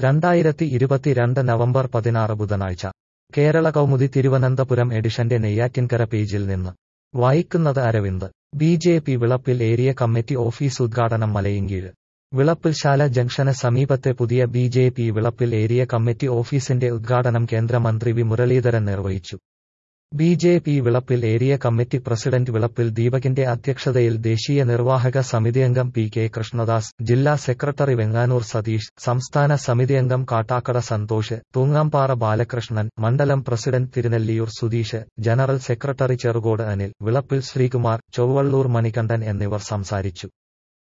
രണ്ടായിരത്തി ഇരുപത്തിരണ്ട് നവംബർ പതിനാറ് ബുധനാഴ്ച കേരള കൗമുദി തിരുവനന്തപുരം എഡിഷന്റെ നെയ്യാറ്റിൻകര പേജിൽ നിന്ന് വായിക്കുന്നത് Aravind B J P Vilappil area committee office ഉദ്ഘാടനം മലയിൻകീഴ് വിളപ്പിൽശാല ജംഗ്ഷന് സമീപത്തെ പുതിയ B J P Vilappil area committee ഓഫീസിന്റെ ഉദ്ഘാടനം കേന്ദ്രമന്ത്രി വി മുരളീധരൻ നിർവഹിച്ചു B J P Vilappil area committee president Vilappil ദീപകിന്റെ അധ്യക്ഷതയിൽ ദേശീയ നിർവാഹക സമിതിയംഗം പി കെ കൃഷ്ണദാസ് ജില്ലാ സെക്രട്ടറി വെങ്ങാനൂർ സതീഷ് സംസ്ഥാന സമിതിയംഗം കാട്ടാക്കട സന്തോഷ് തൂങ്ങാംപാറ ബാലകൃഷ്ണൻ മണ്ഡലം president Thirunelliyoor Sudheesh general secretary Cherukode Anil Vilappil Sreekumar Chovvalloor Manikandan എന്നിവർ സംസാരിച്ചു